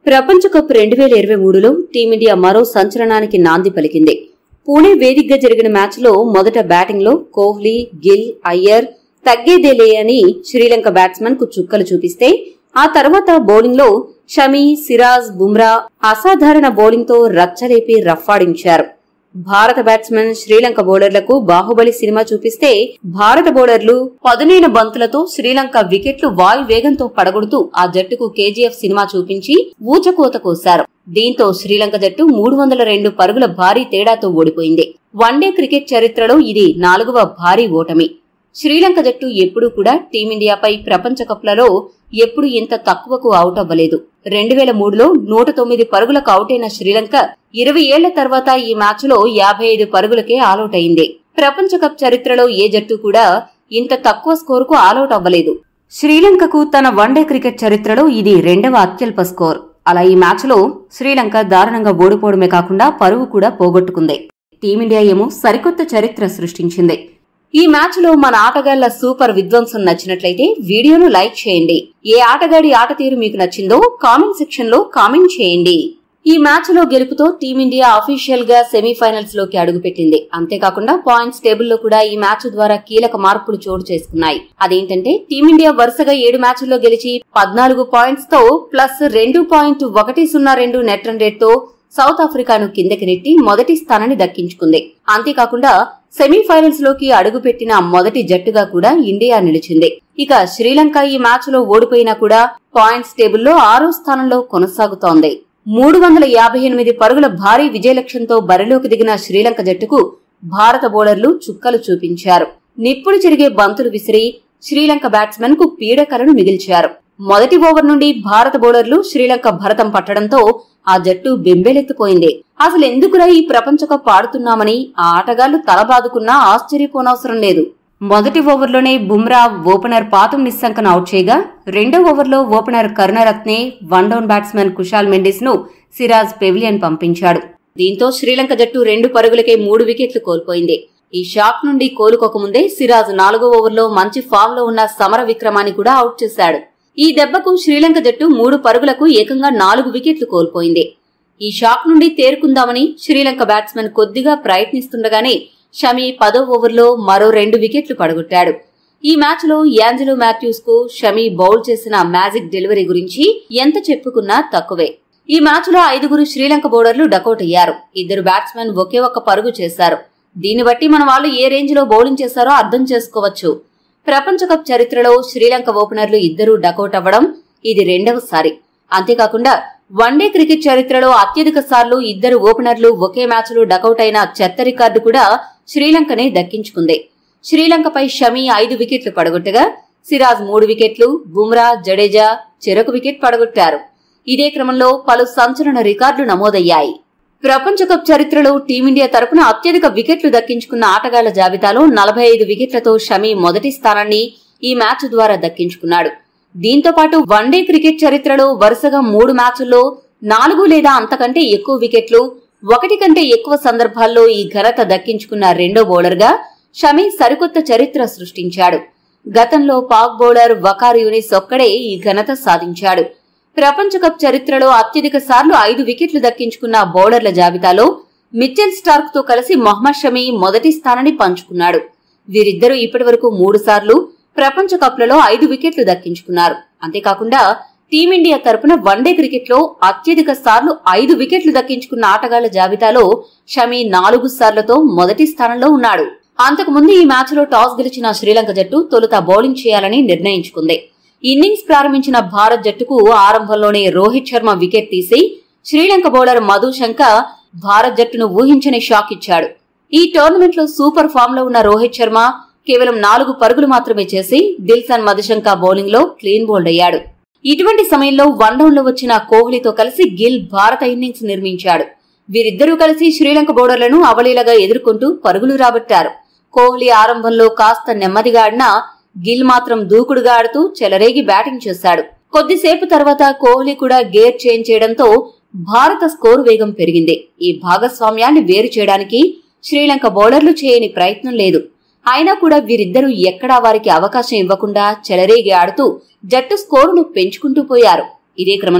ప్రపంచ కప్ రెండు వేల ఇరవై మూడులో టీమిండియా మరో సంచలనానికి నాంది పలికింది పూణే వేదికగా జరిగిన మ్యాచ్లో మొదట బ్యాటింగ్లో కోహ్లీ గిల్ అయ్యర్ తగ్గేదేలే అని శ్రీలంక బ్యాట్స్మన్ కు చుక్కలు చూపిస్తే ఆ తర్వాత బౌలింగ్లో షమీ సిరాజ్ బుమ్రా అసాధారణ బౌలింగ్తో రచ్చలేపి రఫ్ఫాడించారు భారత బ్యాట్స్మెన్ శ్రీలంక బౌలర్లకు బాహుబలి సినిమా చూపిస్తే భారత బౌలర్లు పదునైన బంతులతో శ్రీలంక వికెట్లు వాయు వేగంతో పడగొడుతూ ఆ జట్టుకు కేజీఎఫ్ సినిమా చూపించి ఊచకోత కోశారు దీంతో శ్రీలంక జట్టు మూడు వందల రెండు పరుగుల భారీ తేడాతో ఓడిపోయింది వన్డే క్రికెట్ చరిత్రలో ఇది నాలుగవ భారీ ఓటమి శ్రీలంక జట్టు ఎప్పుడూ కూడా టీమిండియాపై ప్రపంచ కప్లలో ఎప్పుడు ఇంత తక్కువకు అవుట్ అవ్వలేదు రెండు వేల మూడులో నూట తొమ్మిది పరుగులకు అవుట్ అయిన శ్రీలంక ఇరవై ఏళ్ల తర్వాత ఈ మ్యాచ్లో యాభై ఐదు పరుగులకే ఆలౌట్ అయింది ప్రపంచ కప్ చరిత్రలో ఏ జట్టు కూడా ఇంత తక్కువ స్కోరుకు ఆలౌట్ అవ్వలేదు శ్రీలంకకు తన వన్డే క్రికెట్ చరిత్రలో ఇది రెండవ అత్యల్ప స్కోర్ అలా ఈ మ్యాచ్లో శ్రీలంక దారుణంగా ఓడిపోవడమే కాకుండా పరువు కూడా పోగొట్టుకుంది టీమిండియా ఏమో సరికొత్త చరిత్ర సృష్టించింది ఈ మ్యాచ్ లో మన ఆటగాళ్ల సూపర్ విధ్వంసం నచ్చినట్లయితే వీడియోను లైక్ చేయండి ఏ ఆటగాడి ఆట తీరు మీకు నచ్చిందో కామెంట్ సెక్షన్ లో కామెంట్ చేయండి ఈ మ్యాచ్ లో గెలుపుతో టీమిండియా అఫీషియల్ గా సెమీఫైనల్స్ లోకి అడుగుపెట్టింది అంతేకాకుండా పాయింట్స్ టేబుల్ లో కూడా ఈ మ్యాచ్ ద్వారా కీలక మార్పులు చోటు చేసుకున్నాయి అదేంటంటే టీమిండియా వరుసగా ఏడు మ్యాచ్ల్లో గెలిచి పద్నాలుగు పాయింట్స్ తో ప్లస్ రెండు పాయింట్ ఒకటి సున్నా రెండు నెట్ రన్ రేట్ తో సౌత్ ఆఫ్రికాను కిందకి నెట్టి మొదటి స్థానాన్ని దక్కించుకుంది అంతేకాకుండా సెమీఫైనల్స్ లోకి అడుగుపెట్టిన మొదటి జట్టుగా కూడా ఇండియా నిలిచింది ఇక శ్రీలంక ఈ మ్యాచ్ లో ఓడిపోయినా కూడా పాయింట్స్ టేబుల్లో ఆరో స్థానంలో కొనసాగుతోంది మూడు వందల యాభై ఎనిమిది పరుగుల భారీ విజయ లక్ష్యంతో బరిలోకి దిగిన శ్రీలంక జట్టుకు భారత బౌలర్లు చుక్కలు చూపించారు నిప్పుడు చెరిగే బంతులు విసిరి శ్రీలంక బ్యాట్స్మెన్ కు పీడకలను మిగిల్చారు మొదటి ఓవర్ నుండి భారత బౌలర్లు శ్రీలంక భరతం పట్టడంతో ఆ జట్టు బెంబేలెత్తిపోయింది అసలు ఎందుకురా ఈ ప్రపంచ కప్ ఆడుతున్నామని ఆ ఆటగాళ్లు తలబాదుకున్నా ఆశ్చర్యపోనవసరం లేదు మొదటి ఓవర్లోనే బుమ్రా ఓపెనర్ పాతం నిస్సంకను అవుట్ చేయగా రెండో ఓవర్లో opener Karunaratne one down batsmen Kushal Mendis ను సిరాజ్ పెవిలియన్ పంపించాడు దీంతో శ్రీలంక జట్టు రెండు పరుగులకే మూడు వికెట్లు కోల్పోయింది ఈ షాక్ నుండి కోలుకోకముందే సిరాజ్ నాలుగో ఓవర్లో మంచి ఫామ్ లో ఉన్న సమర విక్రమాన్ని కూడా అవుట్ చేశాడు ఈ దెబ్బకు శ్రీలంక జట్టు మూడు పరుగులకు ఏకంగా నాలుగు వికెట్లు కోల్పోయింది ఈ షాక్ నుండి తేరుకుందామని శ్రీలంక బ్యాట్స్మెన్ కొద్దిగా ప్రయత్నిస్తుండగానే షమి పదో ఓవర్లో మరో రెండు వికెట్లు పడగొట్టాడు ఈ మ్యాచ్ లో యాంజలో మాథ్యూస్ కు షమి బౌల్ చేసిన మ్యాజిక్ డెలివరీ గురించి ఎంత చెప్పుకున్నా తక్కువే ఈ మ్యాచ్ లో ఐదుగురు శ్రీలంక బౌలర్లు డకౌట్ అయ్యారు ఇద్దరు బ్యాట్స్మెన్ ఒకే ఒక్క పరుగు చేశారు దీన్ని బట్టి మన వాళ్ళు ఏ రేంజ్ లో బౌలింగ్ చేశారో అర్థం చేసుకోవచ్చు ప్రపంచ కప్ చరిత్రలో శ్రీలంక ఓపెనర్లు ఇద్దరూ డకౌట్ అవ్వడం ఇది రెండవసారి అంతేకాకుండా వన్డే క్రికెట్ చరిత్రలో అత్యధిక సార్లు ఇద్దరు ఓపెనర్లు ఒకే మ్యాచ్లో డకౌట్ అయిన చెత్త రికార్డు కూడా శ్రీలంకనే దక్కించుకుంది శ్రీలంకపై షమి ఐదు వికెట్లు పడగొట్టగా సిరాజ్ మూడు వికెట్లు బుమ్రా జడేజా చెరకు వికెట్ పడగొట్టారు ఇదే క్రమంలో పలు సంచలన రికార్డులు నమోదయ్యాయి ప్రపంచ కప్ చరిత్రలో టీమిండియా తరపున అత్యధిక వికెట్లు దక్కించుకున్న ఆటగాళ్ల జాబితాలో నలభై ఐదు వికెట్లతో షమి మొదటి స్థానాన్ని ఈ మ్యాచ్ ద్వారా దక్కించుకున్నాడు దీంతో పాటు వన్డే క్రికెట్ చరిత్రలో వరుసగా మూడు మ్యాచుల్లో నాలుగు లేదా అంతకంటే ఎక్కువ వికెట్లు ఒకటి కంటే ఎక్కువ సందర్భాల్లో ఈ ఘనత దక్కించుకున్న రెండో బౌలర్గా షమి సరికొత్త చరిత్ర సృష్టించాడు గతంలో పాక్ బౌలర్ వకార్ యూనిస్ ఒక్కడే ఈ ఘనత సాధించాడు ప్రపంచ కప్ చరిత్రలో అత్యధిక సార్లు ఐదు వికెట్లు దక్కించుకున్న బౌలర్ల జాబితాలో మిచెల్ స్టార్క్ తో కలిసి మొహమ్మద్ షమి మొదటి స్థానాన్ని పంచుకున్నాడు వీరిద్దరూ ఇప్పటివరకు మూడు సార్లు ప్రపంచ కప్లలో ఐదు వికెట్లు దక్కించుకున్నారు అంతేకాకుండా టీమిండియా తరపున వన్డే క్రికెట్లో అత్యధిక సార్లు ఐదు వికెట్లు దక్కించుకున్న ఆటగాళ్ల జాబితాలో షమి నాలుగు సార్లతో మొదటి స్థానంలో ఉన్నాడు అంతకుముందు ఈ మ్యాచ్లో టాస్ గెలిచిన శ్రీలంక జట్టు తొలుత బౌలింగ్ చేయాలని నిర్ణయించుకుంది ఇన్నింగ్స్ ప్రారంభించిన భారత్ జట్టుకు ఆరంభంలోనే రోహిత్ శర్మ వికెట్ తీసి శ్రీలంక బౌలర్ మధు శంక భారత్ జట్టును ఊహించని షాక్ ఇచ్చాడు ఈ టోర్నమెంట్ లో సూపర్ ఫామ్ లో ఉన్న రోహిత్ శర్మ కేవలం నాలుగు పరుగులు మాత్రమే చేసి దిల్సన్ మధుశంక బౌలింగ్ లో క్లీన్ బౌల్డ్ అయ్యాడు ఇటువంటి సమయంలో వన్ డౌన్ లో వచ్చిన కోహ్లీతో కలిసి గిల్ భారత ఇన్నింగ్స్ నిర్మించాడు వీరిద్దరూ కలిసి శ్రీలంక బౌలర్లను అవలీలగా ఎదుర్కొంటూ పరుగులు రాబట్టారు కోహ్లీ ఆరంభంలో కాస్త నెమ్మదిగా ఆడినా గిల్ మాత్రం దూకుడుగా ఆడుతూ చెలరేగి బ్యాటింగ్ చేశాడు కొద్దిసేపు తర్వాత కోహ్లీ కూడా గేర్ చేంజ్ చేయడంతో భారత స్కోరు వేగం పెరిగింది ఈ భాగస్వామ్యాన్ని వేరు చేయడానికి శ్రీలంక బౌలర్లు చేయని ప్రయత్నం లేదు అయినా కూడా వీరిద్దరూ ఎక్కడా వారికి అవకాశం ఇవ్వకుండా చెలరేగి ఆడుతూ జట్టు స్కోరును పెంచుకుంటూ పోయారు ఇదే క్రమంలో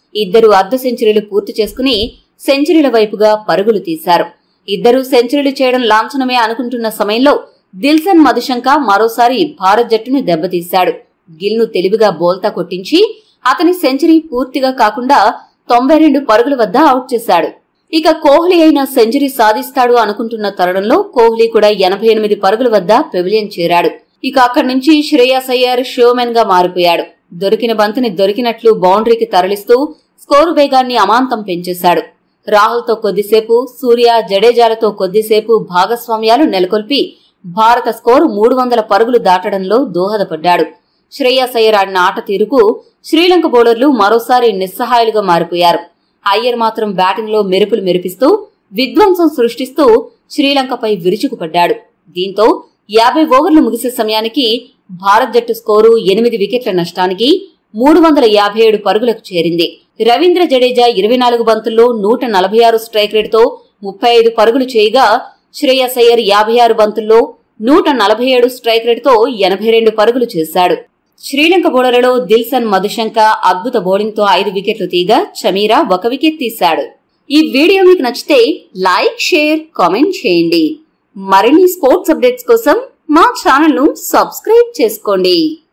ఇద్దరు అర్ధ సెంచరీలు పూర్తి చేసుకుని సెంచరీల వైపుగా పరుగులు తీశారు ఇద్దరు సెంచరీలు చేయడం లాంఛనమే అనుకుంటున్న సమయంలో దిల్సన్ మధుశంక మరోసారి భారత్ జట్టును దెబ్బతీశాడు గిల్ను తెలివిగా బోల్తా కొట్టించి అతని సెంచరీ పూర్తిగా కాకుండా తొంభై రెండు పరుగుల వద్ద అవుట్ చేశాడు ఇక కోహ్లీ అయినా సెంచరీ సాధిస్తాడు అనుకుంటున్న తరుణంలో కోహ్లీ కూడా ఎనభై ఎనిమిది పరుగుల వద్ద పెవిలియన్ చేరాడు ఇక అక్కడి నుంచి శ్రేయాస్ అయ్యర్ షోమెన్ గా మారిపోయాడు దొరికిన బంతిని దొరికినట్లు బౌండరీకి తరలిస్తూ స్కోరు వేగాన్ని అమాంతం పెంచేశాడు రాహుల్తో కొద్దిసేపు సూర్య జడేజాలతో కొద్దిసేపు భాగస్వామ్యాలు నెలకొల్పి భారత స్కోరు మూడు వందల పరుగులు దాటడంలో దోహదపడ్డాడు శ్రేయస్ అయ్యర్ ఆడిన ఆట తీరుకు శ్రీలంక బౌలర్లు మరోసారి నిస్సహాయులుగా మారిపోయారు అయ్యర్ మాత్రం బ్యాటింగ్లో మెరుపులు మెరిపిస్తూ విధ్వంసం సృష్టిస్తూ శ్రీలంకపై విరుచుకుపడ్డాడు దీంతో యాభై ఓవర్లు ముగిసే సమయానికి భారత్ జట్టు స్కోరు ఎనిమిది వికెట్ల నష్టానికి మూడు వందల యాభై ఏడు పరుగులకు చేరింది రవీంద్ర జడేజా ఇరవై నాలుగు బంతుల్లో నూట నలభై ఆరు స్ట్రైక్ రేటుతో ముప్పై ఐదు పరుగులు చేయగా శ్రేయస్ అయ్యర్ యాభై ఆరు బంతుల్లో నూట నలభై ఏడు స్ట్రైక్ రేటుతో ఎనభై రెండు పరుగులు చేశాడు శ్రీలంక బౌలర్లలో దిల్సన్ మధుశంక అద్భుత బౌలింగ్తో ఐదు వికెట్లు తీగా చమీరా ఒక వికెట్ తీశాడు ఈ వీడియో మీకు నచ్చితే లైక్ షేర్ కామెంట్ చేయండి మరిన్ని స్పోర్ట్స్ అప్డేట్స్ కోసం మా ఛానల్ ను సబ్స్క్రైబ్ చేసుకోండి